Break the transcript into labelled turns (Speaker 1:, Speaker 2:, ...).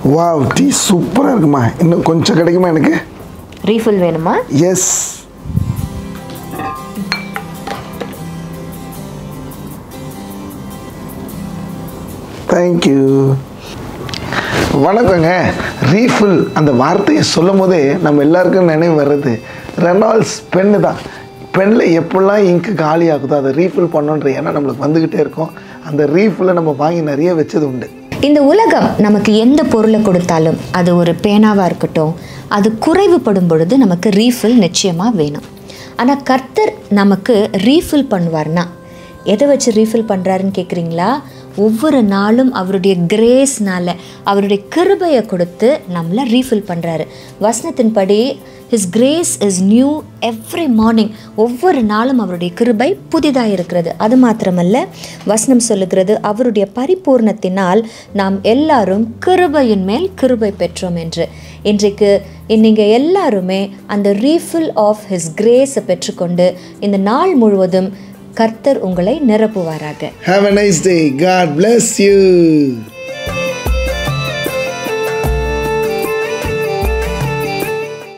Speaker 1: Wow tea சூப்பராக இருக்குமா இன்னும் கொஞ்சம் கிடைக்குமா எனக்கு
Speaker 2: ரீஃபில் வேணுமா
Speaker 1: எஸ் தேங்க்யூ வணக்கங்க ரீஃபில் அந்த வார்த்தையை சொல்லும் போதே நம்ம எல்லாருக்கும் நினைவு வர்றது ரெனால்ட்ஸ் பென்னு தான் பென்னில் எப்படிலாம் இங்கு காலி ஆகுதோ அதை ரீஃபில் பண்ணோன்ற எண்ணம் நம்மளுக்கு வந்துக்கிட்டே இருக்கும் அந்த ரீஃபில்லை நம்ம வாங்கி நிறைய வச்சது உண்டு
Speaker 2: இந்த உலகம் நமக்கு எந்த பொருளை கொடுத்தாலும் அது ஒரு பேனாவாக இருக்கட்டும் அது குறைவுபடும் பொழுது நமக்கு ரீஃபில் நிச்சயமாக வேணும் ஆனால் கர்த்தர் நமக்கு ரீஃபில் பண்ணுவார்னா எதை வச்சு ரீஃபில் பண்ணுறாருன்னு கேட்குறீங்களா ஒவ்வொரு நாளும் அவருடைய கிரேஸ்னால அவருடைய கிருபையை கொடுத்து நம்மளை ரீஃபில் பண்ணுறாரு வசனத்தின்படி his grace is new every morning ஒவ்வொரு நாளும் அவருடைய கிருபை புதிதாக இருக்கிறது அது மாத்திரமல்ல வசனம் சொல்லுகிறது அவருடைய பரிபூர்ணத்தினால் நாம் எல்லாரும் கிருபையின் மேல் கிருபை பெற்றோம் என்று இன்றைக்கு நீங்கள் எல்லாருமே அந்த ரீஃபில் ஆஃப் ஹிஸ் கிரேஸை பெற்றுக்கொண்டு இந்த நாள் முழுவதும் கர்த்தர் உங்களை நிரப்புவாராக
Speaker 1: Have a nice day. God bless you.